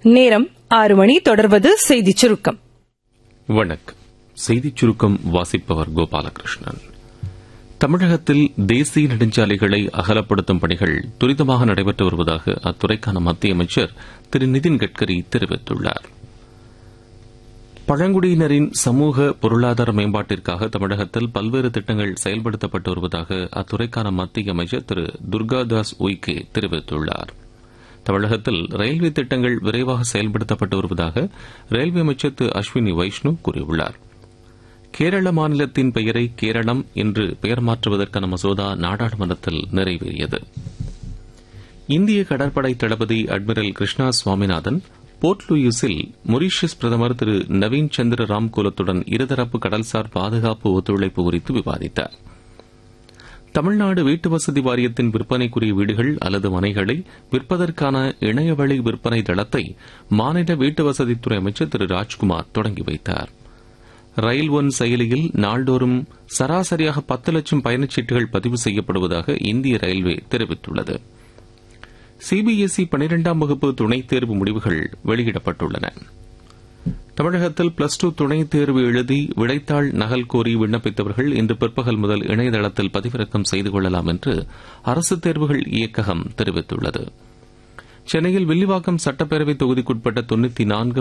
நேரம் ஆறு மணி தொடர்வது செய்திச் சுருக்கம் வணக்கம் செய்திச் சுருக்கம் வாசிப்பவர் கோபாலகிருஷ்ணன் தமிழகத்தில் தேசிய நெடுஞ்சாலைகளை அகலப்படுத்தும் பணிகள் துரிதமாக நடைபெற்று வருவதாக அத்துறைக்கான மத்திய அமைச்சர் திரு நிதின் கட்கரி தெரிவித்துள்ளார் பழங்குடியினரின் சமூக பொருளாதார மேம்பாட்டிற்காக தமிழகத்தில் பல்வேறு திட்டங்கள் செயல்படுத்தப்பட்டு வருவதாக அத்துறைக்கான மத்திய அமைச்சர் திரு துர்காதாஸ் உய்கே தெரிவித்துள்ளார் தமிழகத்தில் ரயில்வே திட்டங்கள் விரைவாக செயல்படுத்தப்பட்டு வருவதாக ரயில்வே அமைச்சர் திரு அஸ்வினி வைஷ்ணு கூறியுள்ளார் கேரள மாநிலத்தின் பெயரை கேரளம் என்று பெயர் மாற்றுவதற்கான மசோதா நாடாளுமன்றத்தில் நிறைவேறியது இந்திய கடற்படை தளபதி அட்மிரல் கிருஷ்ணா சுவாமிநாதன் போர்ட் லூயிஸில் மொரீஷியஸ் பிரதமர் திரு நவீன் சந்திர ராம்கோலத்துடன் இருதரப்பு கடல்சார் பாதுகாப்பு ஒத்துழைப்பு குறித்து விவாதித்தார் தமிழ்நாடு வீட்டு வசதி வாரியத்தின் விற்பனைக்குரிய வீடுகள் அல்லது மனைகளை விற்பதற்கான இணையவழி விற்பனை தளத்தை மாநில வீட்டு வசதித்துறை அமைச்சர் திரு ராஜ்குமார் தொடங்கி வைத்தார் ரயில் ஒன் செயலியில் நாள்தோறும் சராசரியாக பத்து லட்சம் பயணச்சீட்டுகள் பதிவு செய்யப்படுவதாக இந்திய ரயில்வே தெரிவித்துள்ளது சிபிஎஸ்இ பனிரெண்டாம் வகுப்பு துணைத் தேர்வு முடிவுகள் வெளியிடப்பட்டுள்ளன தமிழகத்தில் பிளஸ் டூ துணைத் தேர்வு எழுதி விடைத்தாள் நகல் கோரி விண்ணப்பித்தவர்கள் இன்று பிற்பகல் முதல் இணையதளத்தில் பதிவிறக்கம் செய்து கொள்ளலாம் என்று அரசு தேர்வுகள் இயக்ககம் தெரிவித்துள்ளது சென்னையில் வில்லிவாக்கம் சட்டப்பேரவை தொகுதிக்குட்பட்ட தொண்ணூத்தி நான்கு